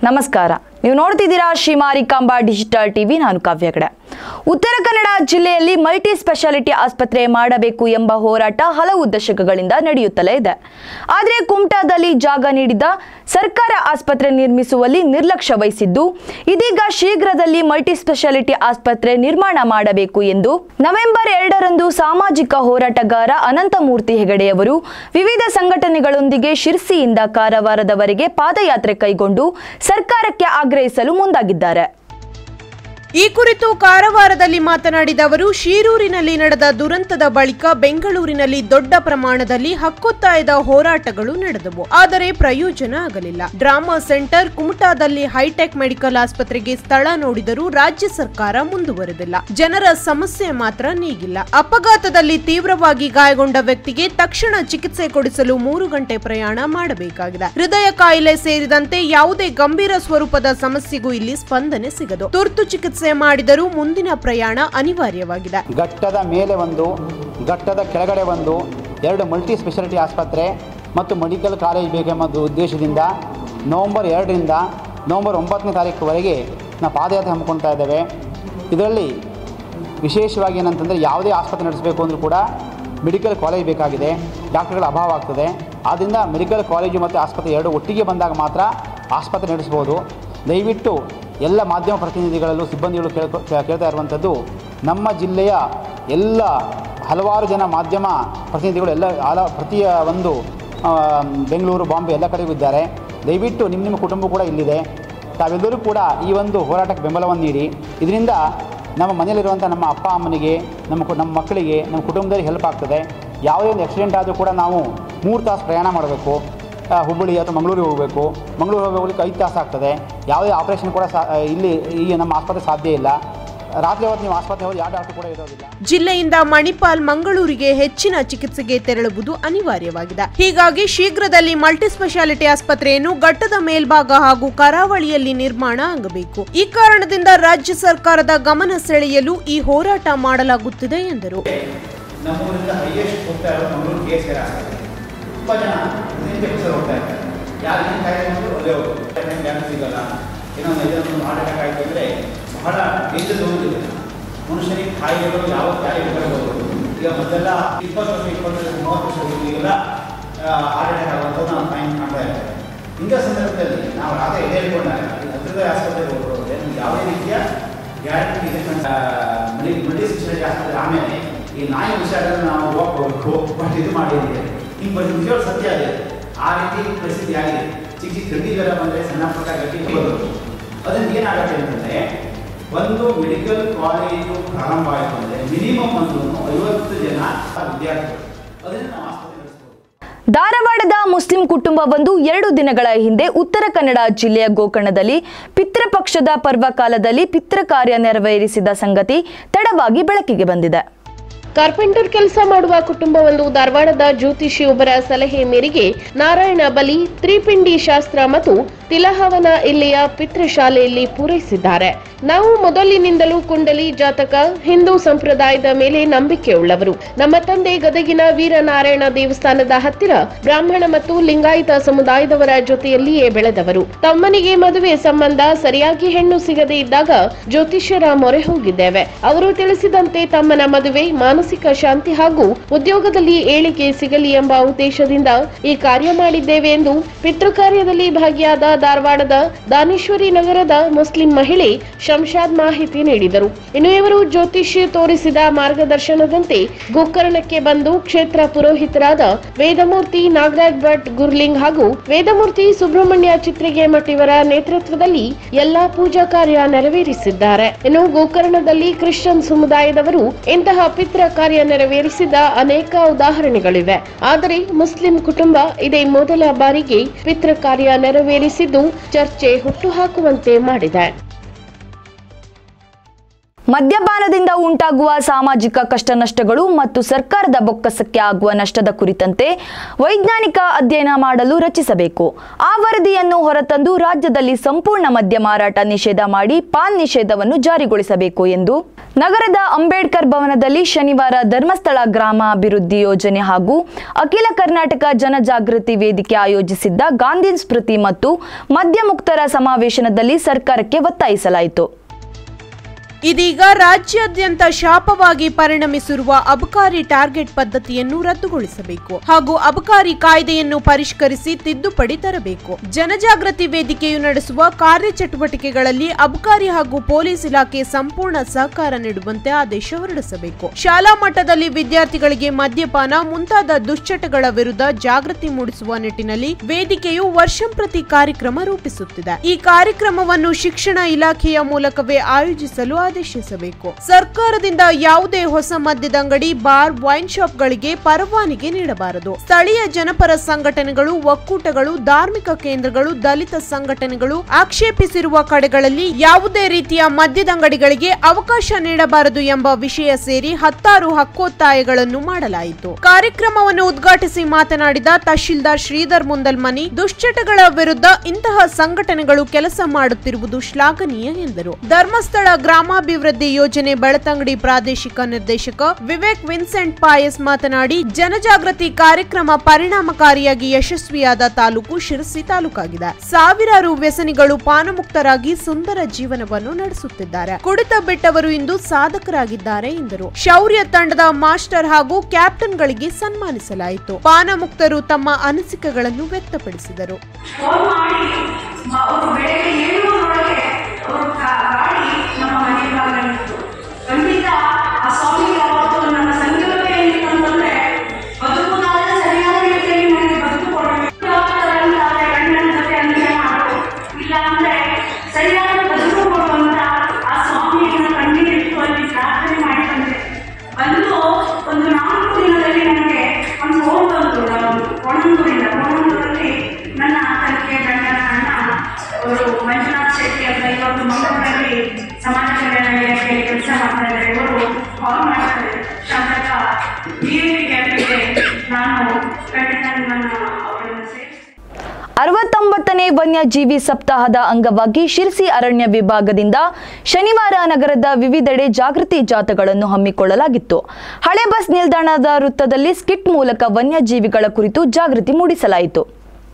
ನಮಸ್ಕಾರ ನೀವು ನೋಡ್ತಿದ್ದೀರಾ ಶ್ರೀ ಮಾರಿಕಾಂಬಾ ಡಿಜಿಟಲ್ ಟಿವಿ ನಾನು ಕಾವ್ಯ ಹೆಗಡೆ ಉತ್ತರ ಕನ್ನಡ ಜಿಲ್ಲೆಯಲ್ಲಿ ಮಲ್ಟಿ ಸ್ಪೆಷಾಲಿಟಿ ಆಸ್ಪತ್ರೆ ಮಾಡಬೇಕು ಎಂಬ ಹೋರಾಟ ಹಲವು ದಶಕಗಳಿಂದ ನಡೆಯುತ್ತಲೇ ಇದೆ ಆದರೆ ಕುಮಟಾದಲ್ಲಿ ಜಾಗ ನೀಡಿದ ಸರ್ಕಾರ ಆಸ್ಪತ್ರೆ ನಿರ್ಮಿಸುವಲ್ಲಿ ನಿರ್ಲಕ್ಷ್ಯ ವಹಿಸಿದ್ದು ಇದೀಗ ಶೀಘ್ರದಲ್ಲಿ ಮಲ್ಟಿ ಸ್ಪೆಷಾಲಿಟಿ ಆಸ್ಪತ್ರೆ ನಿರ್ಮಾಣ ಮಾಡಬೇಕು ಎಂದು ನವೆಂಬರ್ ಎರಡರಂದು ಸಾಮಾಜಿಕ ಹೋರಾಟಗಾರ ಅನಂತಮೂರ್ತಿ ಹೆಗಡೆಯವರು ವಿವಿಧ ಸಂಘಟನೆಗಳೊಂದಿಗೆ ಶಿರ್ಸಿಯಿಂದ ಕಾರವಾರದವರೆಗೆ ಪಾದಯಾತ್ರೆ ಕೈಗೊಂಡು ಸರ್ಕಾರಕ್ಕೆ ಆಗ್ರಹಿಸಲು ಮುಂದಾಗಿದ್ದಾರೆ ಈ ಕುರಿತು ಕಾರವಾರದಲ್ಲಿ ಮಾತನಾಡಿದ ಅವರು ಶೀರೂರಿನಲ್ಲಿ ನಡೆದ ದುರಂತದ ಬಳಿಕ ಬೆಂಗಳೂರಿನಲ್ಲಿ ದೊಡ್ಡ ಪ್ರಮಾಣದಲ್ಲಿ ಹಕ್ಕೊತ್ತಾಯದ ಹೋರಾಟಗಳು ನಡೆದವು ಆದರೆ ಪ್ರಯೋಜನ ಆಗಲಿಲ್ಲ ಡ್ರಾಮಾ ಸೆಂಟರ್ ಕುಮಟಾದಲ್ಲಿ ಹೈಟೆಕ್ ಮೆಡಿಕಲ್ ಆಸ್ಪತ್ರೆಗೆ ಸ್ಥಳ ನೋಡಿದರೂ ರಾಜ್ಯ ಸರ್ಕಾರ ಮುಂದುವರೆದಿಲ್ಲ ಜನರ ಸಮಸ್ಯೆ ಮಾತ್ರ ನೀಗಿಲ್ಲ ಅಪಘಾತದಲ್ಲಿ ತೀವ್ರವಾಗಿ ಗಾಯಗೊಂಡ ವ್ಯಕ್ತಿಗೆ ತಕ್ಷಣ ಚಿಕಿತ್ಸೆ ಕೊಡಿಸಲು ಮೂರು ಗಂಟೆ ಪ್ರಯಾಣ ಮಾಡಬೇಕಾಗಿದೆ ಹೃದಯ ಕಾಯಿಲೆ ಸೇರಿದಂತೆ ಯಾವುದೇ ಗಂಭೀರ ಸ್ವರೂಪದ ಸಮಸ್ಯೆಗೂ ಇಲ್ಲಿ ಸ್ಪಂದನೆ ಸಿಗದು ತುರ್ತು ಚಿಕಿತ್ಸೆ ಮಾಡಿದರೂ ಮುಂದಿನ ಪ್ರಯಾಣ ಅನಿವಾರ್ಯವಾಗಿದೆ ಘಟ್ಟದ ಮೇಲೆ ಒಂದು ಘಟ್ಟದ ಕೆಳಗಡೆ ಒಂದು ಎರಡು ಮಲ್ಟಿ ಸ್ಪೆಷಾಲಿಟಿ ಆಸ್ಪತ್ರೆ ಮತ್ತು ಮೆಡಿಕಲ್ ಕಾಲೇಜ್ ಬೇಕೆಂಬ ಉದ್ದೇಶದಿಂದ ನವಂಬರ್ ಎರಡರಿಂದ ನವಂಬರ್ ಒಂಬತ್ತನೇ ತಾರೀಕುವರೆಗೆ ನಾವು ಪಾದಯಾತ್ರೆ ಹಮ್ಮಿಕೊಳ್ತಾ ಇದ್ದೇವೆ ಇದರಲ್ಲಿ ವಿಶೇಷವಾಗಿ ಏನಂತಂದರೆ ಯಾವುದೇ ಆಸ್ಪತ್ರೆ ನಡೆಸಬೇಕು ಅಂದರೂ ಕೂಡ ಮೆಡಿಕಲ್ ಕಾಲೇಜ್ ಬೇಕಾಗಿದೆ ಡಾಕ್ಟರ್ಗಳ ಅಭಾವ ಆಗ್ತದೆ ಆದ್ದರಿಂದ ಮೆಡಿಕಲ್ ಕಾಲೇಜು ಮತ್ತು ಆಸ್ಪತ್ರೆ ಎರಡು ಒಟ್ಟಿಗೆ ಬಂದಾಗ ಮಾತ್ರ ಆಸ್ಪತ್ರೆ ನಡೆಸ್ಬೋದು ದಯವಿಟ್ಟು ಎಲ್ಲ ಮಾಧ್ಯಮ ಪ್ರತಿನಿಧಿಗಳಲ್ಲೂ ಸಿಬ್ಬಂದಿಗಳು ಕೇಳ್ಕೊ ಕೇಳ್ತಾ ಇರುವಂಥದ್ದು ನಮ್ಮ ಜಿಲ್ಲೆಯ ಎಲ್ಲ ಹಲವಾರು ಜನ ಮಾಧ್ಯಮ ಪ್ರತಿನಿಧಿಗಳು ಎಲ್ಲ ಹಲ ಪ್ರತಿಯ ಒಂದು ಆ, ಬೆಂಗಳೂರು ಬಾಂಬೆ ಎಲ್ಲ ಕಡೆಗೂ ಇದ್ದಾರೆ ದಯವಿಟ್ಟು ನಿಮ್ಮ ನಿಮ್ಮ ಕುಟುಂಬ ಕೂಡ ಇಲ್ಲಿದೆ ತಾವೆಲ್ಲರೂ ಕೂಡ ಈ ಒಂದು ಹೋರಾಟಕ್ಕೆ ಬೆಂಬಲವನ್ನು ನೀಡಿ ಇದರಿಂದ ನಮ್ಮ ಮನೆಯಲ್ಲಿರುವಂಥ ನಮ್ಮ ಅಪ್ಪ ಅಮ್ಮನಿಗೆ ನಮ್ಮ ಕು- ನಮ್ಮ ಮಕ್ಕಳಿಗೆ ನಮ್ಮ ಕುಟುಂಬದಲ್ಲಿ ಹೆಲ್ಪ್ ಆಗ್ತದೆ ಯಾವುದೇ ಒಂದು ಆಕ್ಸಿಡೆಂಟ್ ಆದರೂ ಕೂಡ ನಾವು ಮೂರು ತಾಸು ಪ್ರಯಾಣ ಮಾಡಬೇಕು ಆ, ಹುಬ್ಬಳ್ಳಿ ಅಥವಾ ಮಂಗಳೂರಿಗೆ ಹೋಗಬೇಕು ಮಂಗಳೂರು ಹೋಗ್ಲಿಕ್ಕೆ ಐದು ತಾಸು ಆಗ್ತದೆ ಯಾವುದೇ ಆಪರೇಷನ್ ಕೂಡ ಸಾ ಇಲ್ಲಿ ಈ ನಮ್ಮ ಆಸ್ಪತ್ರೆ ಸಾಧ್ಯ ಇಲ್ಲ ರಾತ್ರಿ ಹೊತ್ತು ನೀವು ಆಸ್ಪತ್ರೆ ಹೋಗಿ ಯಾವ ಡಾಕ್ಟರ್ ಕೂಡ ಇರೋದಿಲ್ಲ ಜಿಲ್ಲೆಯಿಂದ ಮಣಿಪಾಲ್ ಮಂಗಳೂರಿಗೆ ಹೆಚ್ಚಿನ ಚಿಕಿತ್ಸೆಗೆ ತೆರಳುವುದು ಅನಿವಾರ್ಯವಾಗಿದೆ ಹೀಗಾಗಿ ಶೀಘ್ರದಲ್ಲಿ ಮಲ್ಟಿ ಸ್ಪೆಷಾಲಿಟಿ ಆಸ್ಪತ್ರೆಯನ್ನು ಘಟ್ಟದ ಮೇಲ್ಭಾಗ ಹಾಗೂ ಕರಾವಳಿಯಲ್ಲಿ ನಿರ್ಮಾಣ ಆಗಬೇಕು ಈ ಕಾರಣದಿಂದ ರಾಜ್ಯ ಸರ್ಕಾರದ ಗಮನ ಸೆಳೆಯಲು ಈ ಹೋರಾಟ ಮಾಡಲಾಗುತ್ತಿದೆ ಎಂದರು ನಮ್ಮೂರಿಂದ ಹೈಯೆಸ್ಟ್ ಹೋಗ್ತಾ ಇರೋದು ಮಂಗಳೂರು ಕೆ ಎಸ್ ಆರ್ ಆಸ್ಪತ್ರೆ ತುಂಬ ಜನ ಹದಿನೆಂಟು ಹೆಸರು ಹೋಗ್ತಾ ಇರ್ತಾರೆ ಯಾರು ಏನು ಕಾಯಿಲೆ ಬಂದರೂ ಅಲ್ಲೇ ಹೋಗ್ತಾರೆ ಯಾರು ಸಿಗಲ್ಲ ಏನೋ ಒಂದು ಹಾರ್ಟ್ ಅಟ್ಯಾಕ್ ಆಯಿತು ಅಂದರೆ ಬಹಳ ಡೇಂಜರ್ ಹೋಗುದಿಲ್ಲ ಮನುಷ್ಯನಿಗೆ ಕಾಯಿಲೆಗಳು ಯಾವ ಕಾಯಿಲೆ ಬರಬಹುದು ಈಗ ಮೊದಲೆಲ್ಲ ಇಪ್ಪತ್ತು ವರ್ಷ ಇಪ್ಪತ್ತು ವರ್ಷ ಮೂವತ್ತು ವರ್ಷ ಹುಡುಗರಿಗೆಲ್ಲ ಹಾರ್ಟ್ ಅಟ್ಯಾಕ್ ಆಗುವಂಥದ್ದು ನಾವು ಫೈನ್ ಮಾಡ್ತಾ ಇರ್ತೇವೆ ಇಂಥ ಸಂದರ್ಭದಲ್ಲಿ ನಾವು ರಾತ್ರಿ ಎದೆ ಹಿಡ್ಕೊಂಡಾಗ ಈ ಹತ್ತಿರದ ಆಸ್ಪತ್ರೆಗೆ ಹೋಗ್ಬೋದು ನಮ್ಗೆ ಯಾವುದೇ ರೀತಿಯ ಗ್ಯಾರಂಟಿ ಇದೆ ಮಲ್ಟಿ ಮಲ್ಟಿ ಸ್ಪೆಷಾಲಿಟಿ ಆಸ್ಪತ್ರೆ ಆಮೇಲೆ ಈ ನಾಯಿ ವಿಷಯಗಳನ್ನು ನಾವು ಹೋಗ್ಬೇಕು ಬಟ್ ಇದು ಮಾಡಿದ್ದೀವಿ ಹಿಂಗೆ ಬಂದು ನಿಜವಾದ ಸತ್ಯ ಇದೆ ಆ ರೀತಿ ಪರಿಸ್ಥಿತಿ ಆಗಿದೆ ಚಿಕ್ಕ ಚಿಕ್ಕ ಗಡ್ಡಿ ಜ್ವರ ಬಂದರೆ ಸಣ್ಣ ಪುಟ್ಟ ಗಡ್ಡಿ ಬರೋದು ಅದರಿಂದ ಏನಾಗುತ್ತೆ ಅಂತಂದರೆ ಒಂದು ಮೆಡಿಕಲ್ ಕಾಲೇಜು ಪ್ರಾರಂಭ ಆಯಿತು ಅಂದರೆ ಮಿನಿಮಮ್ ಒಂದು ಐವತ್ತು ಜನ ವಿದ್ಯಾರ್ಥಿಗಳು ಅದನ್ನು ನಾವು ಆಸ್ಪತ್ರೆ ನಡೆಸ್ಬೋದು ಧಾರವಾಡದ ಮುಸ್ಲಿಂ ಕುಟುಂಬವೊಂದು ಎರಡು ದಿನಗಳ ಹಿಂದೆ ಉತ್ತರ ಕನ್ನಡ ಜಿಲ್ಲೆಯ ಗೋಕರ್ಣದಲ್ಲಿ ಪಿತೃಪಕ್ಷದ ಪರ್ವಕಾಲದಲ್ಲಿ ಪಿತೃ ಕಾರ್ಯ ನೆರವೇರಿಸಿದ ಸಂಗತಿ ತಡವಾಗಿ ಬೆಳಕಿಗೆ ಬಂದಿದೆ ಕಾರ್ಪೆಂಟರ್ ಕೆಲಸ ಮಾಡುವ ಕುಟುಂಬವೊಂದು ಧಾರವಾಡದ ಜ್ಯೋತಿಷಿ ಒಬ್ಬರ ಸಲಹೆ ಮೇರೆಗೆ ನಾರಾಯಣ ಬಲಿ ತ್ರಿಪಿಂಡಿ ಶಾಸ್ತ್ರ ಮತ್ತು ತಿಲಹವನ ಇಲ್ಲಿಯ ಪಿತೃಶಾಲೆಯಲ್ಲಿ ಪೂರೈಸಿದ್ದಾರೆ ನಾವು ಮೊದಲಿನಿಂದಲೂ ಕುಂಡಲಿ ಜಾತಕ ಹಿಂದೂ ಸಂಪ್ರದಾಯದ ಮೇಲೆ ನಂಬಿಕೆಯುಳ್ಳವರು ನಮ್ಮ ತಂದೆ ಗದಗಿನ ವೀರನಾರಾಯಣ ದೇವಸ್ಥಾನದ ಹತ್ತಿರ ಬ್ರಾಹ್ಮಣ ಮತ್ತು ಲಿಂಗಾಯತ ಸಮುದಾಯದವರ ಜೊತೆಯಲ್ಲಿಯೇ ಬೆಳೆದವರು ತಮ್ಮನಿಗೆ ಮದುವೆ ಸಂಬಂಧ ಸರಿಯಾಗಿ ಹೆಣ್ಣು ಸಿಗದೇ ಇದ್ದಾಗ ಜ್ಯೋತಿಷ್ಯರ ಮೊರೆ ಹೋಗಿದ್ದೇವೆ ಅವರು ತಿಳಿಸಿದಂತೆ ತಮ್ಮನ ಮದುವೆ ಮಾನಸಿಕ ಶಾಂತಿ ಹಾಗೂ ಉದ್ಯೋಗದಲ್ಲಿ ಏಳಿಗೆ ಸಿಗಲಿ ಎಂಬ ಉದ್ದೇಶದಿಂದ ಈ ಕಾರ್ಯ ಮಾಡಿದ್ದೇವೆ ಎಂದು ಪಿತೃ ಕಾರ್ಯದಲ್ಲಿ ಭಾಗಿಯಾದ ಧಾರವಾಡದ ದಾನೇಶ್ವರಿ ನಗರದ ಮುಸ್ಲಿಂ ಮಹಿಳೆ ಶಂಶಾದ್ ಮಾಹಿತಿ ನೀಡಿದರು ಇನ್ನು ಇವರು ಜ್ಯೋತಿಷ್ಯ ತೋರಿಸಿದ ಮಾರ್ಗದರ್ಶನದಂತೆ ಗೋಕರ್ಣಕ್ಕೆ ಬಂದು ಕ್ಷೇತ್ರ ಪುರೋಹಿತರಾದ ವೇದಮೂರ್ತಿ ನಾಗರಾಜ್ ಭಟ್ ಗುರ್ಲಿಂಗ್ ಹಾಗೂ ವೇದಮೂರ್ತಿ ಸುಬ್ರಹ್ಮಣ್ಯ ಚಿತ್ರಿಗೆ ಮಠಿವರ ನೇತೃತ್ವದಲ್ಲಿ ಎಲ್ಲಾ ಪೂಜಾ ಕಾರ್ಯ ನೆರವೇರಿಸಿದ್ದಾರೆ ಇನ್ನು ಗೋಕರ್ಣದಲ್ಲಿ ಕ್ರಿಶ್ಚಿಯನ್ ಸಮುದಾಯದವರು ಇಂತಹ ಪಿತ್ರ ಕಾರ್ಯ ನೆರವೇರಿಸಿದ ಅನೇಕ ಉದಾಹರಣೆಗಳಿವೆ ಆದರೆ ಮುಸ್ಲಿಂ ಕುಟುಂಬ ಇದೇ ಮೊದಲ ಬಾರಿಗೆ ಪಿತೃ ಕಾರ್ಯ ನೆರವೇರಿಸಿದ್ದು ಚರ್ಚೆ ಹುಟ್ಟುಹಾಕುವಂತೆ ಮಾಡಿದೆ ಮದ್ಯಪಾನದಿಂದ ಉಂಟಾಗುವ ಸಾಮಾಜಿಕ ಕಷ್ಟ ನಷ್ಟಗಳು ಮತ್ತು ಸರ್ಕಾರದ ಬೊಕ್ಕಸಕ್ಕೆ ಆಗುವ ನಷ್ಟದ ಕುರಿತಂತೆ ವೈಜ್ಞಾನಿಕ ಅಧ್ಯಯನ ಮಾಡಲು ರಚಿಸಬೇಕು ಆ ವರದಿಯನ್ನು ಹೊರತಂದು ರಾಜ್ಯದಲ್ಲಿ ಸಂಪೂರ್ಣ ಮದ್ಯ ಮಾರಾಟ ನಿಷೇಧ ಮಾಡಿ ಪಾನ್ ನಿಷೇಧವನ್ನು ಜಾರಿಗೊಳಿಸಬೇಕು ಎಂದು ನಗರದ ಅಂಬೇಡ್ಕರ್ ಭವನದಲ್ಲಿ ಶನಿವಾರ ಧರ್ಮಸ್ಥಳ ಗ್ರಾಮಾಭಿವೃದ್ಧಿ ಯೋಜನೆ ಹಾಗೂ ಅಖಿಲ ಕರ್ನಾಟಕ ಜನಜಾಗೃತಿ ವೇದಿಕೆ ಆಯೋಜಿಸಿದ್ದ ಗಾಂಧಿ ಸ್ಮೃತಿ ಮತ್ತು ಮದ್ಯ ಮುಕ್ತರ ಸಮಾವೇಶನದಲ್ಲಿ ಸರ್ಕಾರಕ್ಕೆ ಒತ್ತಾಯಿಸಲಾಯಿತು ಇದೀಗ ರಾಜ್ಯಾದ್ಯಂತ ಶಾಪವಾಗಿ ಪರಿಣಮಿಸಿರುವ ಅಬಕಾರಿ ಟಾರ್ಗೆಟ್ ಪದ್ಧತಿಯನ್ನು ರದ್ದುಗೊಳಿಸಬೇಕು ಹಾಗೂ ಅಬಕಾರಿ ಕಾಯ್ದೆಯನ್ನು ಪರಿಷ್ಕರಿಸಿ ತಿದ್ದುಪಡಿ ತರಬೇಕು ಜನಜಾಗೃತಿ ವೇದಿಕೆಯು ನಡೆಸುವ ಕಾರ್ಯಚಟುವಟಿಕೆಗಳಲ್ಲಿ ಅಬಕಾರಿ ಹಾಗೂ ಪೊಲೀಸ್ ಇಲಾಖೆ ಸಂಪೂರ್ಣ ಸಹಕಾರ ನೀಡುವಂತೆ ಆದೇಶ ಹೊರಡಿಸಬೇಕು ಶಾಲಾ ಮಟ್ಟದಲ್ಲಿ ವಿದ್ಯಾರ್ಥಿಗಳಿಗೆ ಮದ್ಯಪಾನ ಮುಂತಾದ ದುಶ್ಚಟಗಳ ವಿರುದ್ಧ ಜಾಗೃತಿ ಮೂಡಿಸುವ ನಿಟ್ಟಿನಲ್ಲಿ ವೇದಿಕೆಯು ವರ್ಷಂಪ್ರತಿ ಕಾರ್ಯಕ್ರಮ ರೂಪಿಸುತ್ತಿದೆ ಈ ಕಾರ್ಯಕ್ರಮವನ್ನು ಶಿಕ್ಷಣ ಇಲಾಖೆಯ ಮೂಲಕವೇ ಆಯೋಜಿಸಲು ಆದೇಶಿಸಬೇಕು ಸರ್ಕಾರದಿಂದ ಯಾವುದೇ ಹೊಸ ಮದ್ಯದ ಅಂಗಡಿ ಬಾರ್ ವೈನ್ ಶಾಪ್ಗಳಿಗೆ ಪರವಾನಗಿ ನೀಡಬಾರದು ಸ್ಥಳೀಯ ಜನಪರ ಸಂಘಟನೆಗಳು ಒಕ್ಕೂಟಗಳು ಧಾರ್ಮಿಕ ಕೇಂದ್ರಗಳು ದಲಿತ ಸಂಘಟನೆಗಳು ಆಕ್ಷೇಪಿಸಿರುವ ಕಡೆಗಳಲ್ಲಿ ಯಾವುದೇ ರೀತಿಯ ಮದ್ಯದ ಅಂಗಡಿಗಳಿಗೆ ಅವಕಾಶ ನೀಡಬಾರದು ಎಂಬ ವಿಷಯ ಸೇರಿ ಹತ್ತಾರು ಹಕ್ಕೊತ್ತಾಯಗಳನ್ನು ಮಾಡಲಾಯಿತು ಕಾರ್ಯಕ್ರಮವನ್ನು ಉದ್ಘಾಟಿಸಿ ಮಾತನಾಡಿದ ತಹಶೀಲ್ದಾರ್ ಶ್ರೀಧರ್ ಮುಂದಲ್ಮನಿ ದುಶ್ಚಟಗಳ ವಿರುದ್ಧ ಇಂತಹ ಸಂಘಟನೆಗಳು ಕೆಲಸ ಮಾಡುತ್ತಿರುವುದು ಶ್ಲಾಘನೀಯ ಎಂದರು ಧರ್ಮಸ್ಥಳ ಗ್ರಾಮಾಭಿವೃದ್ಧಿ ಯೋಜನೆ ಬೆಳತಂಗಡಿ ಪ್ರಾದೇಶಿಕ ನಿರ್ದೇಶಕ ವಿವೇಕ್ ವಿನ್ಸೆಂಟ್ ಪಾಯಸ್ ಮಾತನಾಡಿ ಜನಜಾಗೃತಿ ಕಾರ್ಯಕ್ರಮ ಪರಿಣಾಮಕಾರಿಯಾಗಿ ಯಶಸ್ವಿಯಾದ ತಾಲೂಕು ಶಿರಸಿ ತಾಲೂಕಾಗಿದೆ ಸಾವಿರಾರು ವ್ಯಸನಿಗಳು ಪಾನಮುಕ್ತರಾಗಿ ಸುಂದರ ಜೀವನವನ್ನು ನಡೆಸುತ್ತಿದ್ದಾರೆ ಕುಡಿತ ಬಿಟ್ಟವರು ಇಂದು ಸಾಧಕರಾಗಿದ್ದಾರೆ ಎಂದರು ಶೌರ್ಯ ತಂಡದ ಮಾಸ್ಟರ್ ಹಾಗೂ ಕ್ಯಾಪ್ಟನ್ಗಳಿಗೆ ಸನ್ಮಾನಿಸಲಾಯಿತು ಪಾನಮುಕ್ತರು ತಮ್ಮ ಅನಿಸಿಕೆಗಳನ್ನು ವ್ಯಕ್ತಪಡಿಸಿದರು ಫೋನ್ ಮಾಡಿ ಮ- ಅವ್ರು ಬೆಳಗ್ಗೆ ಏಳುವರೆಗೆ ಅವರು ಗಾಡಿ ನಮ್ಮ ಮನೆ ಬಾಗಿಲಿತ್ತು ಖಂಡಿತ ಆ ಸ್ವಾಮಿಗೆ ಅವತ್ತು ನನ್ನ ಸಂಕಲ್ಪ ಏನಿತ್ತು ಅಂತಂದ್ರೆ ಬದುಕುದಾದ್ರೆ ಸರಿಯಾದ ರೀತಿಯಲ್ಲಿ ನನಗೆ ಬದುಕು ಕೊಡಬೇಕು ಅಂತಾದ್ರೆ ಗಂಡನ ಜೊತೆ ಅನ್ಯಾಯ ಮಾಡು ಇಲ್ಲ ಅಂದ್ರೆ ಸರಿಯಾದ ಬದುಕು ಕೊಡು ಅಂತ ಆ ಸ್ವಾಮಿಯನ್ನು ಕಣ್ಣೀರಿಟ್ಟು ಅಲ್ಲಿ ಪ್ರಾರ್ಥನೆ ಮಾಡಿ ಬಂದೆ ಬಂದು ಒಂದು ನಾಲ್ಕು ದಿನದಲ್ಲಿ ನನಗೆ ಒಂದು ಫೋನ್ ಬಂತು ಕೊಣಂದೂರಿಂದ ಕೊಣಂದೂರಲ್ಲಿ ನನ್ನ ತಂದೆ ಗಂಡನ ಅಣ್ಣ ಅವರು ಮಂಜುನಾಥ್ ಶೆಟ್ಟಿ ಅಂತ ಇವತ್ತು ಮಂಗಳೂರಲ್ಲಿ ಸಮಾಜ ಕಲ್ಯಾಣ ಇಲಾಖೆಯಲ್ಲಿ ಕೆಲಸ ಮಾಡ್ತಾ ಇದ್ದಾರೆ ಇವರು ಕಾಲ್ ಮಾಡ್ತಾರೆ ಶಾಸಕ ಬಿ ಎ ಪಿ ಕ್ಯಾಬಿಗೆ ನಾನು ಖಂಡಿತ ನಿಮ್ಮನ್ನು ಅವರನ್ನು ಸೇರಿಸಿ ಅರವತ್ತೊಂಬತ್ತನೇ ವನ್ಯಜೀವಿ ಸಪ್ತಾಹದ ಅಂಗವಾಗಿ ಶಿರ್ಸಿ ಅರಣ್ಯ ವಿಭಾಗದಿಂದ ಶನಿವಾರ ನಗರದ ವಿವಿಧೆಡೆ ಜಾಗೃತಿ ಜಾಥಾಗಳನ್ನು ಹಮ್ಮಿಕೊಳ್ಳಲಾಗಿತ್ತು ಹಳೆ ಬಸ್ ನಿಲ್ದಾಣದ ವೃತ್ತದಲ್ಲಿ ಸ್ಕಿಟ್ ಮೂಲಕ ವನ್ಯಜೀವಿಗಳ ಕುರಿತು ಜಾಗೃತಿ ಮೂಡಿಸಲಾಯಿತು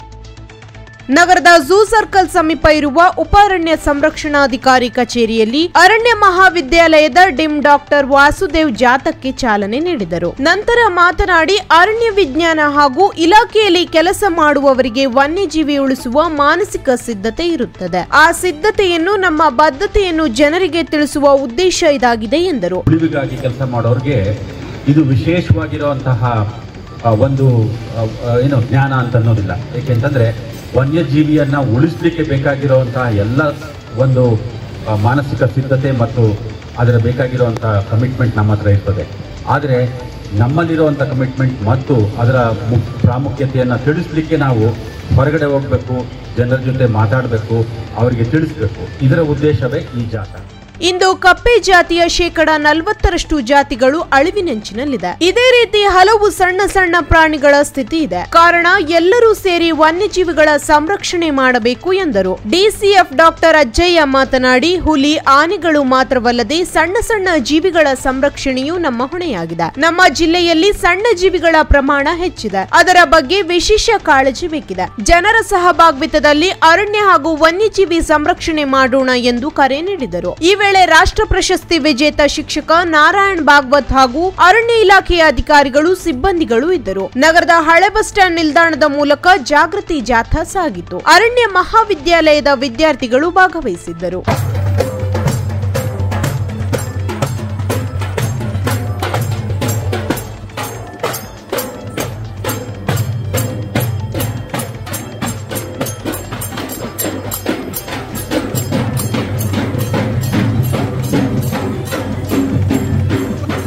ನಗರದ ಝೂ ಸರ್ಕಲ್ ಸಮೀಪ ಇರುವ ಉಪಾರಣ್ಯ ಸಂರಕ್ಷಣಾಧಿಕಾರಿ ಕಚೇರಿಯಲ್ಲಿ ಅರಣ್ಯ ಮಹಾವಿದ್ಯಾಲಯದ ಡಿಮ್ ಡಾಕ್ಟರ್ ವಾಸುದೇವ್ ಜಾಥಕ್ಕೆ ಚಾಲನೆ ನೀಡಿದರು ನಂತರ ಮಾತನಾಡಿ ಅರಣ್ಯ ವಿಜ್ಞಾನ ಹಾಗೂ ಇಲಾಖೆಯಲ್ಲಿ ಕೆಲಸ ಮಾಡುವವರಿಗೆ ವನ್ಯಜೀವಿ ಉಳಿಸುವ ಮಾನಸಿಕ ಸಿದ್ಧತೆ ಇರುತ್ತದೆ ಆ ಸಿದ್ಧತೆಯನ್ನು ನಮ್ಮ ಬದ್ಧತೆಯನ್ನು ಜನರಿಗೆ ತಿಳಿಸುವ ಉದ್ದೇಶ ಇದಾಗಿದೆ ಎಂದರು ಉಳಿವಿಗಾಗಿ ಕೆಲಸ ಮಾಡೋರಿಗೆ ಇದು ವಿಶೇಷವಾಗಿರುವಂತಹ ಆ, ಒಂದು ಆ, ಆ, ಏನು ಜ್ಞಾನ ಅಂತ ಅನ್ನೋದಿಲ್ಲ ಏಕೆಂತಂದ್ರೆ ವನ್ಯಜೀವಿಯನ್ನ ಉಳಿಸ್ಲಿಕ್ಕೆ ಬೇಕಾಗಿರುವಂತಹ ಎಲ್ಲ ಒಂದು ಆ, ಮಾನಸಿಕ ಸಿದ್ಧತೆ ಮತ್ತು ಅದರ ಬೇಕಾಗಿರುವಂತಹ ಕಮಿಟ್ಮೆಂಟ್ ನಮ್ಮ ಹತ್ರ ಇರ್ತದೆ ಆದರೆ ನಮ್ಮಲ್ಲಿರುವಂಥ ಕಮಿಟ್ಮೆಂಟ್ ಮತ್ತು ಅದರ ಮು- ಪ್ರಾಮುಖ್ಯತೆಯನ್ನು ತಿಳಿಸ್ಲಿಕ್ಕೆ ನಾವು ಹೊರಗಡೆ ಹೋಗಬೇಕು ಜನರ ಜೊತೆ ಮಾತಾಡಬೇಕು ಅವರಿಗೆ ತಿಳಿಸ್ಬೇಕು ಇದರ ಉದ್ದೇಶವೇ ಈ ಜಾಥಾ ಇಂದು ಕಪ್ಪೆ ಜಾತಿಯ ಶೇಕಡ ನಲವತ್ತರಷ್ಟು ಜಾತಿಗಳು ಅಳಿವಿನಂಚಿನಲ್ಲಿದೆ ಇದೇ ರೀತಿ ಹಲವು ಸಣ್ಣ ಸಣ್ಣ ಪ್ರಾಣಿಗಳ ಸ್ಥಿತಿ ಇದೆ ಕಾರಣ ಎಲ್ಲರೂ ಸೇರಿ ವನ್ಯಜೀವಿಗಳ ಸಂರಕ್ಷಣೆ ಮಾಡಬೇಕು ಎಂದರು ಡಿಸಿಎಫ್ ಡಾಕ್ಟರ್ ಅಜ್ಜಯ್ಯ ಮಾತನಾಡಿ ಹುಲಿ ಆನೆಗಳು ಮಾತ್ರವಲ್ಲದೆ ಸಣ್ಣ ಸಣ್ಣ ಜೀವಿಗಳ ಸಂರಕ್ಷಣೆಯು ನಮ್ಮ ಹೊಣೆಯಾಗಿದೆ ನಮ್ಮ ಜಿಲ್ಲೆಯಲ್ಲಿ ಸಣ್ಣ ಜೀವಿಗಳ ಪ್ರಮಾಣ ಹೆಚ್ಚಿದೆ ಅದರ ಬಗ್ಗೆ ವಿಶೇಷ ಕಾಳಜಿ ಬೇಕಿದೆ ಜನರ ಸಹಭಾಗಿತ್ವದಲ್ಲಿ ಅರಣ್ಯ ಹಾಗೂ ವನ್ಯಜೀವಿ ಸಂರಕ್ಷಣೆ ಮಾಡೋಣ ಎಂದು ಕರೆ ನೀಡಿದರು ಈ ವೇಳೆ ರಾಷ್ಟ್ರ ಪ್ರಶಸ್ತಿ ವಿಜೇತ ಶಿಕ್ಷಕ ನಾರಾಯಣ್ ಭಾಗವತ್ ಹಾಗೂ ಅರಣ್ಯ ಇಲಾಖೆಯ ಅಧಿಕಾರಿಗಳು ಸಿಬ್ಬಂದಿಗಳು ಇದ್ದರು ನಗರದ ಹಳೆ ಬಸ್ ಸ್ಟ್ಯಾಂಡ್ ನಿಲ್ದಾಣದ ಮೂಲಕ ಜಾಗೃತಿ ಜಾಥಾ ಸಾಗಿತು ಅರಣ್ಯ ಮಹಾವಿದ್ಯಾಲಯದ ವಿದ್ಯಾರ್ಥಿಗಳು ಭಾಗವಹಿಸಿದ್ದರು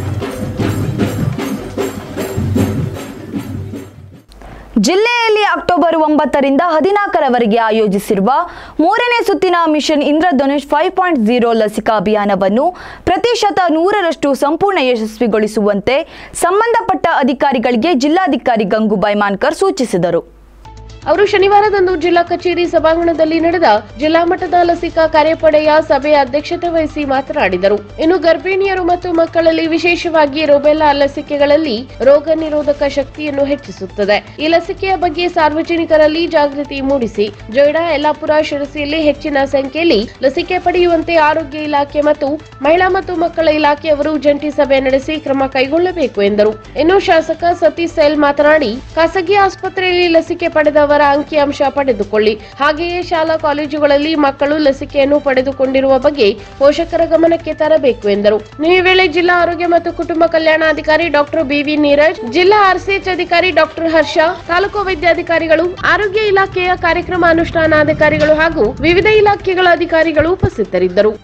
ಜಿಲ್ಲೆಯಲ್ಲಿ ಅಕ್ಟೋಬರ್ ಅಕ್ಟೋಬರ್ ಒಂಬತ್ತರಿಂದ ಹದಿನಾಲ್ಕರವರೆಗೆ ಆಯೋಜಿಸಿರುವ ಮೂರನೇ ಸುತ್ತಿನ Mission Indradhanush five point zero ಲಸಿಕಾ ಅಭಿಯಾನವನ್ನು ಪ್ರತಿಶತ ನೂರರಷ್ಟು ಸಂಪೂರ್ಣ ಯಶಸ್ವಿಗೊಳಿಸುವಂತೆ ಸಂಬಂಧಪಟ್ಟ ಅಧಿಕಾರಿಗಳಿಗೆ ಜಿಲ್ಲಾಧಿಕಾರಿ ಗಂಗೂಬಾಯಿ ಮಾನ್ಕರ್ ಸೂಚಿಸಿದರು ಅವರು ಶನಿವಾರದಂದು ಜಿಲ್ಲಾ ಕಚೇರಿ ಸಭಾಂಗಣದಲ್ಲಿ ನಡೆದ ಜಿಲ್ಲಾ ಮಟ್ಟದ ಲಸಿಕಾ ಕಾರ್ಯಪಡೆಯ ಸಭೆಯ ಅಧ್ಯಕ್ಷತೆ ವಹಿಸಿ ಮಾತನಾಡಿದರು ಇನ್ನು ಗರ್ಭಿಣಿಯರು ಮತ್ತು ಮಕ್ಕಳಲ್ಲಿ ವಿಶೇಷವಾಗಿ ರುಬೆಲ್ಲಾ ಲಸಿಕೆಗಳಲ್ಲಿ ರೋಗ ನಿರೋಧಕ ಶಕ್ತಿಯನ್ನು ಹೆಚ್ಚಿಸುತ್ತದೆ ಈ ಲಸಿಕೆಯ ಬಗ್ಗೆ ಸಾರ್ವಜನಿಕರಲ್ಲಿ ಜಾಗೃತಿ ಮೂಡಿಸಿ ಜೊಯ್ಡಾ ಯಲ್ಲಾಪುರ ಶಿರಸಿಯಲ್ಲಿ ಹೆಚ್ಚಿನ ಸಂಖ್ಯೆಯಲ್ಲಿ ಲಸಿಕೆ ಪಡೆಯುವಂತೆ ಆರೋಗ್ಯ ಇಲಾಖೆ ಮತ್ತು ಮಹಿಳಾ ಮತ್ತು ಮಕ್ಕಳ ಇಲಾಖೆಯವರು ಜಂಟಿ ಸಭೆ ನಡೆಸಿ ಕ್ರಮ ಕೈಗೊಳ್ಳಬೇಕು ಎಂದರು ಇನ್ನು ಶಾಸಕ ಸತೀಶ್ ಸೈಲ್ ಮಾತನಾಡಿ ಖಾಸಗಿ ಆಸ್ಪತ್ರೆಯಲ್ಲಿ ಲಸಿಕೆ ಪಡೆದವರ ಅಂಕಿಅಂಶ ಪಡೆದುಕೊಳ್ಳಿ ಹಾಗೆಯೇ ಶಾಲಾ ಕಾಲೇಜುಗಳಲ್ಲಿ ಮಕ್ಕಳು ಲಸಿಕೆಯನ್ನು ಪಡೆದುಕೊಂಡಿರುವ ಬಗ್ಗೆ ಪೋಷಕರ ಗಮನಕ್ಕೆ ತರಬೇಕು ಎಂದರು ಈ ವೇಳೆ ಜಿಲ್ಲಾ ಆರೋಗ್ಯ ಮತ್ತು ಕುಟುಂಬ ಕಲ್ಯಾಣಾಧಿಕಾರಿ ಡಾಕ್ಟರ್ ಬಿವಿ ನೀರಜ್ ಜಿಲ್ಲಾ ಆರ್ಸಿಎಚ್ ಅಧಿಕಾರಿ ಡಾಕ್ಟರ್ ಹರ್ಷ ತಾಲೂಕು ವೈದ್ಯಾಧಿಕಾರಿಗಳು ಆರೋಗ್ಯ ಇಲಾಖೆಯ ಕಾರ್ಯಕ್ರಮ ಅನುಷ್ಠಾನಾಧಿಕಾರಿಗಳು ಹಾಗೂ ವಿವಿಧ ಇಲಾಖೆಗಳ ಅಧಿಕಾರಿಗಳು ಉಪಸ್ಥಿತರಿದ್ದರು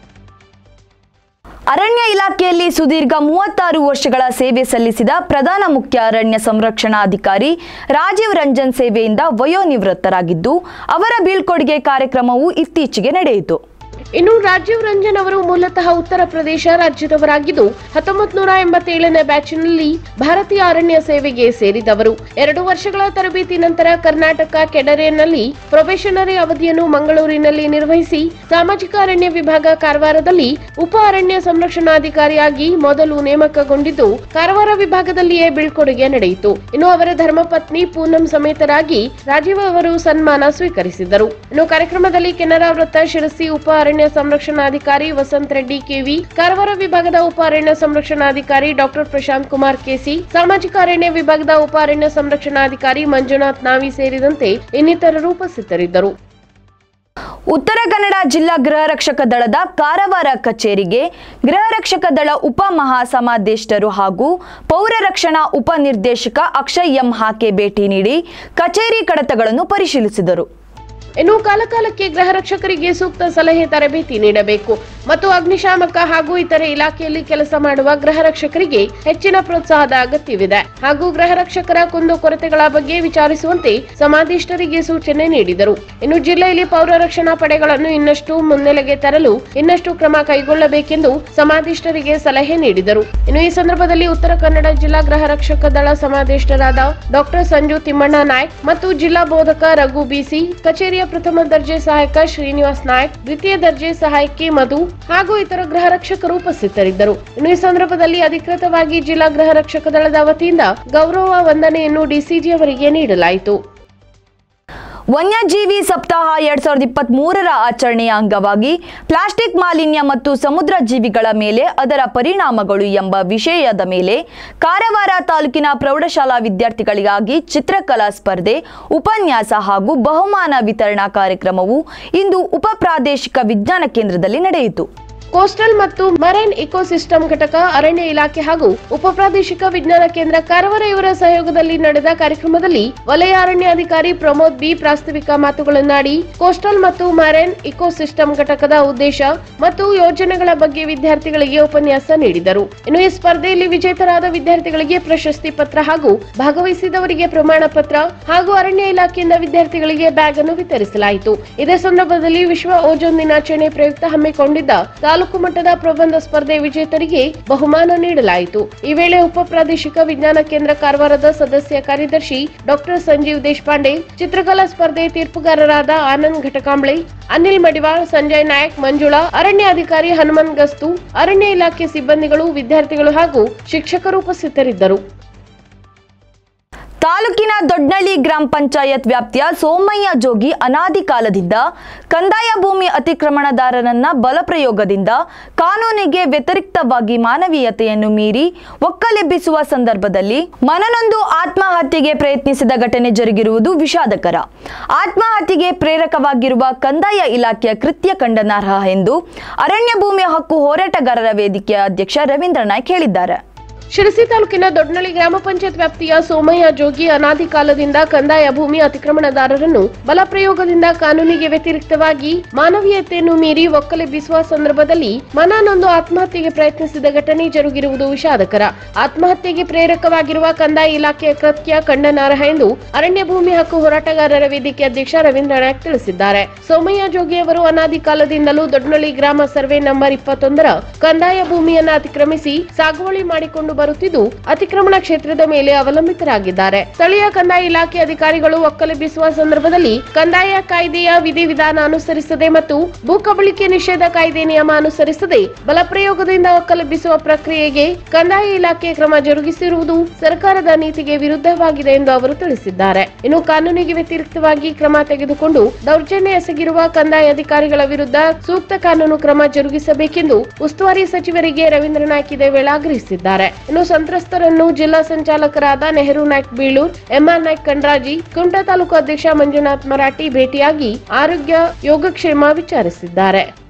ಅರಣ್ಯ ಇಲಾಖೆಯಲ್ಲಿ ಸುದೀರ್ಘ ಮೂವತ್ತಾರು ವರ್ಷಗಳ ಸೇವೆ ಸಲ್ಲಿಸಿದ ಪ್ರಧಾನ ಮುಖ್ಯ ಅರಣ್ಯ ಸಂರಕ್ಷಣಾಧಿಕಾರಿ ರಾಜೀವ್ ರಂಜನ್ ಸೇವೆಯಿಂದ ವಯೋನಿವೃತ್ತರಾಗಿದ್ದು ಅವರ ಬೀಳ್ಕೊಡುಗೆ ಕಾರ್ಯಕ್ರಮವು ಇತ್ತೀಚೆಗೆ ನಡೆಯಿತು ಇನ್ನು ರಾಜೀವ್ ರಂಜನ್ ಅವರು ಮೂಲತಃ ಉತ್ತರ ಪ್ರದೇಶ ರಾಜ್ಯದವರಾಗಿದ್ದು ಹತ್ತೊಂಬತ್ ನೂರ ಎಂಬತ್ತೇಳನೇ ಬ್ಯಾಚ್ನಲ್ಲಿ ಭಾರತೀಯ ಅರಣ್ಯ ಸೇವೆಗೆ ಸೇರಿದವರು ಎರಡು ವರ್ಷಗಳ ತರಬೇತಿ ನಂತರ ಕರ್ನಾಟಕ ಕೆಡರೆನಲ್ಲಿ ಪ್ರೊಬೇಷನರಿ ಅವಧಿಯನ್ನು ಮಂಗಳೂರಿನಲ್ಲಿ ನಿರ್ವಹಿಸಿ ಸಾಮಾಜಿಕ ಅರಣ್ಯ ವಿಭಾಗ ಕಾರವಾರದಲ್ಲಿ ಉಪ ಅರಣ್ಯ ಸಂರಕ್ಷಣಾಧಿಕಾರಿಯಾಗಿ ಮೊದಲು ನೇಮಕಗೊಂಡಿದ್ದು ಕಾರವಾರ ವಿಭಾಗದಲ್ಲಿಯೇ ಬೀಳ್ಕೊಡುಗೆ ನಡೆಯಿತು ಇನ್ನು ಅವರ ಧರ್ಮಪತ್ನಿ ಪೂನಂ ಸಮೇತರಾಗಿ ರಾಜೀವ್ ಅವರು ಸನ್ಮಾನ ಸ್ವೀಕರಿಸಿದರು ಇನ್ನು ಕಾರ್ಯಕ್ರಮದಲ್ಲಿ ಕೆನರಾ ವೃತ್ತ ಶಿರಸಿ ಉಪ ಅರಣ್ಯ ಸಂರಕ್ಷಣಾಧಿಕಾರಿ ವಸಂತ್ ರೆಡ್ಡಿ ಕೆವಿ ಕಾರವಾರ ವಿಭಾಗದ ಉಪ ಅರಣ್ಯ ಸಂರಕ್ಷಣಾಧಿಕಾರಿ ಡಾಕ್ಟರ್ ಪ್ರಶಾಂತ್ ಕುಮಾರ್ ಕೆಸಿ ಸಾಮಾಜಿಕ ಅರಣ್ಯ ವಿಭಾಗದ ಉಪ ಅರಣ್ಯ ಸಂರಕ್ಷಣಾಧಿಕಾರಿ ಮಂಜುನಾಥ್ ನಾವಿ ಸೇರಿದಂತೆ ಇನ್ನಿತರರು ಉಪಸ್ಥಿತರಿದ್ದರು ಉತ್ತರ ಕನ್ನಡ ಜಿಲ್ಲಾ ಗೃಹ ರಕ್ಷಕ ದಳದ ಕಾರವಾರ ಕಚೇರಿಗೆ ಗೃಹ ರಕ್ಷಕ ದಳ ಉಪ ಮಹಾಸಮಾದೇಷ್ಟರು ಹಾಗೂ ಪೌರ ರಕ್ಷಣಾ ಉಪ ನಿರ್ದೇಶಕ ಅಕ್ಷಯ್ ಎಂ ಹಾಕೆ ಭೇಟಿ ನೀಡಿ ಕಚೇರಿ ಕಡತಗಳನ್ನು ಪರಿಶೀಲಿಸಿದರು ಇನ್ನು ಕಾಲಕಾಲಕ್ಕೆ ಗೃಹ ರಕ್ಷಕರಿಗೆ ಸೂಕ್ತ ಸಲಹೆ ತರಬೇತಿ ನೀಡಬೇಕು ಮತ್ತು ಅಗ್ನಿಶಾಮಕ ಹಾಗೂ ಇತರೆ ಇಲಾಖೆಯಲ್ಲಿ ಕೆಲಸ ಮಾಡುವ ಗೃಹ ರಕ್ಷಕರಿಗೆ ಹೆಚ್ಚಿನ ಪ್ರೋತ್ಸಾಹದ ಅಗತ್ಯವಿದೆ ಹಾಗೂ ಗೃಹ ರಕ್ಷಕರ ಕುಂದು ಕೊರತೆಗಳ ಬಗ್ಗೆ ವಿಚಾರಿಸುವಂತೆ ಸಮಾಧಿಷ್ಠರಿಗೆ ಸೂಚನೆ ನೀಡಿದರು ಇನ್ನು ಜಿಲ್ಲೆಯಲ್ಲಿ ಪೌರ ರಕ್ಷಣಾ ಪಡೆಗಳನ್ನು ಇನ್ನಷ್ಟು ಮುನ್ನೆಲೆಗೆ ತರಲು ಇನ್ನಷ್ಟು ಕ್ರಮ ಕೈಗೊಳ್ಳಬೇಕೆಂದು ಸಮಾಧಿಷ್ಠರಿಗೆ ಸಲಹೆ ನೀಡಿದರು ಇನ್ನು ಈ ಸಂದರ್ಭದಲ್ಲಿ ಉತ್ತರ ಕನ್ನಡ ಜಿಲ್ಲಾ ಗೃಹ ರಕ್ಷಕ ದಳ ಸಮಾದೇಷ್ಟರಾದ ಡಾಕ್ಟರ್ ಸಂಜು ತಿಮ್ಮಣ್ಣ ನಾಯ್ಕ್ ಮತ್ತು ಜಿಲ್ಲಾ ಬೋಧಕ ರಘು ಬಿಸಿ ಕಚೇರಿಯ ಪ್ರಥಮ ದರ್ಜೆ ಸಹಾಯಕ ಶ್ರೀನಿವಾಸ್ ನಾಯ್ಕ್ ದ್ವಿತೀಯ ದರ್ಜೆ ಸಹಾಯಕಿ ಮಧು ಹಾಗೂ ಇತರ ಗೃಹ ರಕ್ಷಕರು ಉಪಸ್ಥಿತರಿದ್ದರು ಇನ್ನು ಈ ಸಂದರ್ಭದಲ್ಲಿ ಅಧಿಕೃತವಾಗಿ ಜಿಲ್ಲಾ ಗೃಹ ರಕ್ಷಕ ದಳದ ವತಿಯಿಂದ ಗೌರವ ವಂದನೆಯನ್ನು ಡಿಸಿಜಿ ಅವರಿಗೆ ನೀಡಲಾಯಿತು ವನ್ಯಜೀವಿ ಸಪ್ತಾಹ ಎರಡ್ ಸಾವಿರದ ಇಪ್ಪತ್ತ್ ಮೂರರ ಆಚರಣೆಯ ಅಂಗವಾಗಿ ಪ್ಲಾಸ್ಟಿಕ್ ಮಾಲಿನ್ಯ ಮತ್ತು ಸಮುದ್ರ ಜೀವಿಗಳ ಮೇಲೆ ಅದರ ಪರಿಣಾಮಗಳು ಎಂಬ ವಿಷಯದ ಮೇಲೆ ಕಾರವಾರ ತಾಲೂಕಿನ ಪ್ರೌಢಶಾಲಾ ವಿದ್ಯಾರ್ಥಿಗಳಿಗಾಗಿ ಚಿತ್ರಕಲಾ ಸ್ಪರ್ಧೆ ಉಪನ್ಯಾಸ ಹಾಗೂ ಬಹುಮಾನ ವಿತರಣಾ ಕಾರ್ಯಕ್ರಮವು ಇಂದು ಉಪ ಪ್ರಾದೇಶಿಕ ವಿಜ್ಞಾನ ಕೇಂದ್ರದಲ್ಲಿ ನಡೆಯಿತು ಕೋಸ್ಟಲ್ ಮತ್ತು ಮರೈನ್ ಇಕೋಸಿಸ್ಟಮ್ ಘಟಕ ಅರಣ್ಯ ಇಲಾಖೆ ಹಾಗೂ ಉಪ ಪ್ರಾದೇಶಿಕ ವಿಜ್ಞಾನ ಕೇಂದ್ರ ಕಾರವಾರ ಇವರ ಸಹಯೋಗದಲ್ಲಿ ನಡೆದ ಕಾರ್ಯಕ್ರಮದಲ್ಲಿ ವಲಯ ಅರಣ್ಯಾಧಿಕಾರಿ ಪ್ರಮೋದ್ ಬಿ ಪ್ರಾಸ್ತಾವಿಕ ಮಾತುಗಳನ್ನಾಡಿ ಕೋಸ್ಟಲ್ ಮತ್ತು ಮರೈನ್ ಇಕೋಸಿಸ್ಟಮ್ ಘಟಕದ ಉದ್ದೇಶ ಮತ್ತು ಯೋಜನೆಗಳ ಬಗ್ಗೆ ವಿದ್ಯಾರ್ಥಿಗಳಿಗೆ ಉಪನ್ಯಾಸ ನೀಡಿದರು ಇನ್ನು ಈ ಸ್ಪರ್ಧೆಯಲ್ಲಿ ವಿಜೇತರಾದ ವಿದ್ಯಾರ್ಥಿಗಳಿಗೆ ಪ್ರಶಸ್ತಿ ಪತ್ರ ಹಾಗೂ ಭಾಗವಹಿಸಿದವರಿಗೆ ಪ್ರಮಾಣ ಪತ್ರ ಹಾಗೂ ಅರಣ್ಯ ಇಲಾಖೆಯಿಂದ ವಿದ್ಯಾರ್ಥಿಗಳಿಗೆ ಬ್ಯಾಗ್ ಅನ್ನು ವಿತರಿಸಲಾಯಿತು ಇದೇ ಸಂದರ್ಭದಲ್ಲಿ ವಿಶ್ವ ಓಜೋನ್ ದಿನಾಚರಣೆ ಪ್ರಯುಕ್ತ ಹಮ್ಮಿಕೊಂಡಿದ್ದ ತಾಲೂಕು ಮಟ್ಟದ ಪ್ರಬಂಧ ಸ್ಪರ್ಧೆ ವಿಜೇತರಿಗೆ ಬಹುಮಾನ ನೀಡಲಾಯಿತು ಈ ವೇಳೆ ಉಪ ಪ್ರಾದೇಶಿಕ ವಿಜ್ಞಾನ ಕೇಂದ್ರ ಕಾರವಾರದ ಸದಸ್ಯ ಕಾರ್ಯದರ್ಶಿ ಡಾಕ್ಟರ್ ಸಂಜೀವ್ ದೇಶಪಾಂಡೆ ಚಿತ್ರಕಲಾ ಸ್ಪರ್ಧೆ ತೀರ್ಪುಗಾರರಾದ ಆನಂದ್ ಘಟಕಾಂಬ್ಳೆ ಅನಿಲ್ ಮಡಿವಾಳ್ ಸಂಜಯ್ ನಾಯಕ್ ಮಂಜುಳಾ ಅರಣ್ಯ ಅಧಿಕಾರಿ ಹನುಮಂತ್ ಗಸ್ತು ಅರಣ್ಯ ಇಲಾಖೆ ಸಿಬ್ಬಂದಿಗಳು ವಿದ್ಯಾರ್ಥಿಗಳು ಹಾಗೂ ಶಿಕ್ಷಕರು ಉಪಸ್ಥಿತರಿದ್ದರು ತಾಲೂಕಿನ ದೊಡ್ನಳ್ಳಿ ಗ್ರಾಮ ಪಂಚಾಯತ್ ವ್ಯಾಪ್ತಿಯ ಸೋಮಯ್ಯ ಜೋಗಿ ಅನಾದಿ ಕಾಲದಿಂದ ಕಂದಾಯ ಭೂಮಿ ಅತಿಕ್ರಮಣದಾರರನ್ನ ಬಲಪ್ರಯೋಗದಿಂದ ಕಾನೂನಿಗೆ ವ್ಯತಿರಿಕ್ತವಾಗಿ ಮಾನವೀಯತೆಯನ್ನು ಮೀರಿ ಒಕ್ಕಲೆಬ್ಬಿಸುವ ಸಂದರ್ಭದಲ್ಲಿ ಮನನೊಂದು ಆತ್ಮಹತ್ಯೆಗೆ ಪ್ರಯತ್ನಿಸಿದ ಘಟನೆ ಜರುಗಿರುವುದು ವಿಷಾದಕರ ಆತ್ಮಹತ್ಯೆಗೆ ಪ್ರೇರಕವಾಗಿರುವ ಕಂದಾಯ ಇಲಾಖೆಯ ಕೃತ್ಯ ಖಂಡನಾರ್ಹ ಎಂದು ಅರಣ್ಯ ಭೂಮಿ ಹಕ್ಕು ಹೋರಾಟಗಾರರ ವೇದಿಕೆಯ ಅಧ್ಯಕ್ಷ ರವೀಂದ್ರ ನಾಯ್ಕ್ ಹೇಳಿದ್ದಾರೆ ಶಿರಸಿ ತಾಲೂಕಿನ ದೊಡ್ಡನಳ್ಳಿ ಗ್ರಾಮ ಪಂಚಾಯತ್ ವ್ಯಾಪ್ತಿಯ ಸೋಮಯ್ಯ ಜೋಗಿ ಅನಾದಿ ಕಾಲದಿಂದ ಕಂದಾಯ ಭೂಮಿ ಅತಿಕ್ರಮಣದಾರರನ್ನು ಬಲಪ್ರಯೋಗದಿಂದ ಕಾನೂನಿಗೆ ವ್ಯತಿರಿಕ್ತವಾಗಿ ಮಾನವೀಯತೆಯನ್ನು ಮೀರಿ ಒಕ್ಕಲೆಬ್ಬಿಸುವ ಸಂದರ್ಭದಲ್ಲಿ ಮನನೊಂದು ಆತ್ಮಹತ್ಯೆಗೆ ಪ್ರಯತ್ನಿಸಿದ ಘಟನೆ ಜರುಗಿರುವುದು ವಿಷಾದಕರ ಆತ್ಮಹತ್ಯೆಗೆ ಪ್ರೇರಕವಾಗಿರುವ ಕಂದಾಯ ಇಲಾಖೆಯ ಕೃತ್ಯ ಖಂಡನಾರ್ಹ ಎಂದು ಅರಣ್ಯ ಭೂಮಿ ಹಕ್ಕು ಹೋರಾಟಗಾರರ ವೇದಿಕೆ ಅಧ್ಯಕ್ಷ ರವೀಂದ್ರ ನಾಯಕ್ ತಿಳಿಸಿದ್ದಾರೆ ಸೋಮಯ್ಯ ಜೋಗಿ ಅವರು ಅನಾದಿ ಕಾಲದಿಂದಲೂ ದೊಡ್ಡನಳ್ಳಿ ಗ್ರಾಮ ಸರ್ವೆ ನಂಬರ್ ಇಪ್ಪತ್ತೊಂದರ ಕಂದಾಯ ಭೂಮಿಯನ್ನ ಅತಿಕ್ರಮಿಸಿ ಸಾಗುವಳಿ ಮಾಡಿಕೊಂಡು ಬರುತ್ತಿದ್ದು ಅತಿಕ್ರಮಣ ಕ್ಷೇತ್ರದ ಮೇಲೆ ಅವಲಂಬಿತರಾಗಿದ್ದಾರೆ ಸ್ಥಳೀಯ ಕಂದಾಯ ಇಲಾಖೆ ಅಧಿಕಾರಿಗಳು ಒಕ್ಕಲೆಬ್ಬಿಸುವ ಸಂದರ್ಭದಲ್ಲಿ ಕಂದಾಯ ಕಾಯ್ದೆಯ ವಿಧಿವಿಧಾನ ಅನುಸರಿಸದೆ ಮತ್ತು ಭೂ ಕಬಳಿಕೆ ನಿಷೇಧ ಕಾಯ್ದೆ ನಿಯಮ ಅನುಸರಿಸದೆ ಬಲಪ್ರಯೋಗದಿಂದ ಒಕ್ಕಲೆಬ್ಬಿಸುವ ಪ್ರಕ್ರಿಯೆಗೆ ಕಂದಾಯ ಇಲಾಖೆ ಕ್ರಮ ಜರುಗಿಸಿರುವುದು ಸರ್ಕಾರದ ನೀತಿಗೆ ವಿರುದ್ಧವಾಗಿದೆ ಎಂದು ಅವರು ತಿಳಿಸಿದ್ದಾರೆ ಇನ್ನು ಕಾನೂನಿಗೆ ವ್ಯತಿರಿಕ್ತವಾಗಿ ಕ್ರಮ ತೆಗೆದುಕೊಂಡು ದೌರ್ಜನ್ಯ ಎಸಗಿರುವ ಕಂದಾಯ ಅಧಿಕಾರಿಗಳ ವಿರುದ್ಧ ಸೂಕ್ತ ಕಾನೂನು ಕ್ರಮ ಜರುಗಿಸಬೇಕೆಂದು ಉಸ್ತುವಾರಿ ಸಚಿವರಿಗೆ ರವೀಂದ್ರ ನಾಯ್ಕ್ ಇದೇ ವೇಳೆ ಆಗ್ರಹಿಸಿದ್ದಾರೆ ಇನ್ನು ಸಂತ್ರಸ್ತರನ್ನು ಜಿಲ್ಲಾ ಸಂಚಾಲಕರಾದ ನೆಹರು ನಾಯ್ಕ್ ಬೀಳೂರ್ ಎಂಆರ್ ನಾಯ್ಕ್ ಕಂಡ್ರಾಜಿ ಕುಮಟಾ ತಾಲೂಕು ಅಧ್ಯಕ್ಷ ಮಂಜುನಾಥ್ ಮರಾಠಿ ಭೇಟಿಯಾಗಿ ಆರೋಗ್ಯ ಯೋಗಕ್ಷೇಮ ವಿಚಾರಿಸಿದ್ದಾರೆ